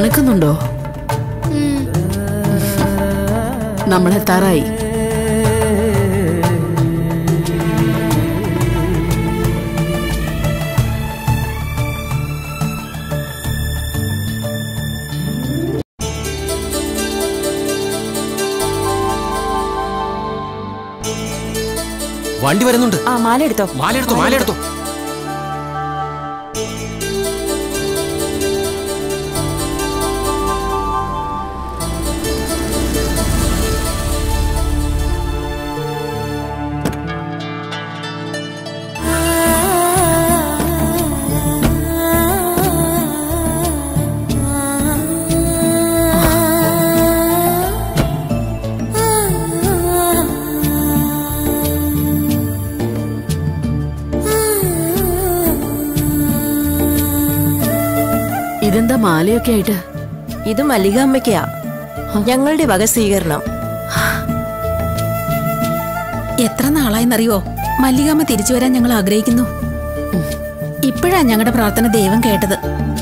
തണുക്കുന്നുണ്ടോ നമ്മളെത്താറായി വണ്ടി വരുന്നുണ്ട് ആ മാല എടുത്തോ മാലയെടുത്തോ മാലയെടുത്തോ ഇതെന്താ മാലയൊക്കെ ആയിട്ട് ഇത് മല്ലികാമ്മയ്ക്കാ ഞങ്ങളുടെ വക സ്വീകരണം എത്ര നാളായെന്നറിയോ മല്ലികാമ്മ തിരിച്ചു വരാൻ ഞങ്ങൾ ആഗ്രഹിക്കുന്നു ഉം. ഇപ്പോഴാ ഞങ്ങളുടെ പ്രാർത്ഥന ദൈവം കേട്ടത്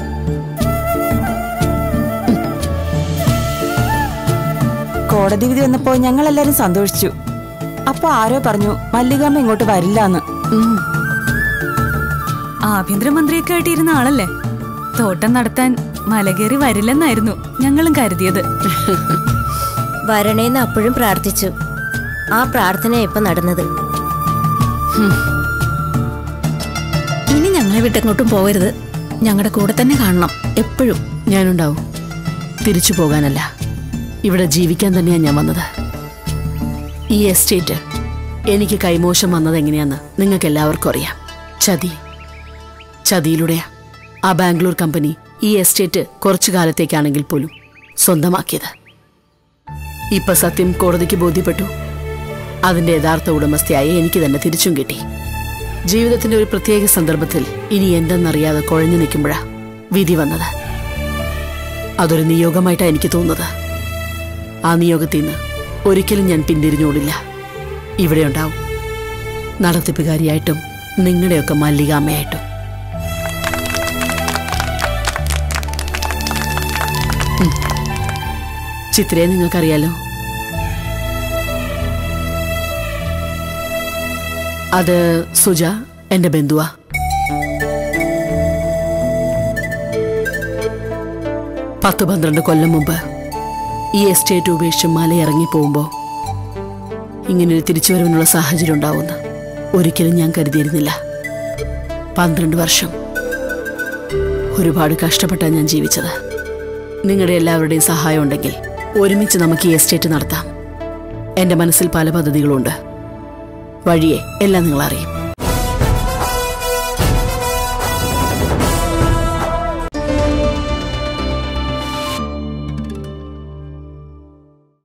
കോടതി വിധി വന്നപ്പോ ഞങ്ങൾ എല്ലാരും സന്തോഷിച്ചു അപ്പൊ ആരോ പറഞ്ഞു മല്ലികാമ്മ ഇങ്ങോട്ട് വരില്ലാന്ന് ഉം. ആഭ്യന്തരമന്ത്രിയൊക്കെ ആയിട്ട് ഇരുന്ന ആളല്ലേ തോട്ടം നടത്താൻ മലകേറി വരില്ലെന്നായിരുന്നു ഞങ്ങളും കരുതിയത് വരണേന്ന് അപ്പോഴും പ്രാർത്ഥിച്ചു ആ പ്രാർത്ഥന ഇപ്പൊ നടന്നത് ഇനി ഞങ്ങളെ വിട്ടെങ്ങോട്ടും പോകരുത് ഞങ്ങളുടെ കൂടെ തന്നെ കാണണം എപ്പോഴും ഞാനുണ്ടാവും തിരിച്ചു പോകാനല്ല ഇവിടെ ജീവിക്കാൻ തന്നെയാണ് ഞാൻ വന്നത് ഈ എസ്റ്റേറ്റ് എനിക്ക് കൈമോശം വന്നത് എങ്ങനെയാന്ന് നിങ്ങൾക്ക് എല്ലാവർക്കും അറിയാം ചതി ചതിയിലൂടെയാ ആ ബാംഗ്ലൂർ കമ്പനി ഈ എസ്റ്റേറ്റ് കുറച്ചു കാലത്തേക്കാണെങ്കിൽ പോലും സ്വന്തമാക്കിയത് ഇപ്പൊ സത്യം കോടതിക്ക് ബോധ്യപ്പെട്ടു അതിന്റെ യഥാർത്ഥ ഉടമസ്ഥയായി എനിക്ക് തന്നെ തിരിച്ചും കിട്ടി ജീവിതത്തിന്റെ ഒരു പ്രത്യേക സന്ദർഭത്തിൽ ഇനി എന്തെന്നറിയാതെ കുഴഞ്ഞു നിൽക്കുമ്പോഴാ വിധി വന്നത് അതൊരു നിയോഗമായിട്ടാണ് എനിക്ക് തോന്നുന്നത് ആ നിയോഗത്തിൽ നിന്ന് ഒരിക്കലും ഞാൻ പിന്തിരിഞ്ഞോടില്ല ഇവിടെ ഉണ്ടാവും നടത്തിപ്പുകാരിയായിട്ടും നിങ്ങളുടെയൊക്കെ മല്ലികാമ്മയായിട്ടും ഉം. ചിത്രയെ നിങ്ങൾക്കറിയാലോ അത് സുജ എന്റെ ബന്ധുവാ പത്ത് പന്ത്രണ്ട് കൊല്ലം മുമ്പ് ഈ എസ്റ്റേറ്റ് ഉപേക്ഷിച്ച് മലയിറങ്ങി പോകുമ്പോൾ ഇങ്ങനൊരു തിരിച്ചുവരവിനുള്ള സാഹചര്യം ഉണ്ടാവുമെന്ന് ഒരിക്കലും ഞാൻ കരുതിയിരുന്നില്ല പന്ത്രണ്ട് വർഷം ഒരുപാട് കഷ്ടപ്പെട്ടാണ് ഞാൻ ജീവിച്ചത് നിങ്ങളുടെ എല്ലാവരുടെയും സഹായം ഉണ്ടെങ്കിൽ ഒരുമിച്ച് നമുക്ക് ഈ എസ്റ്റേറ്റ് നടത്താം എൻ്റെ മനസ്സിൽ പല പദ്ധതികളുണ്ട് വഴിയെ എല്ലാം നിങ്ങൾ അറിയും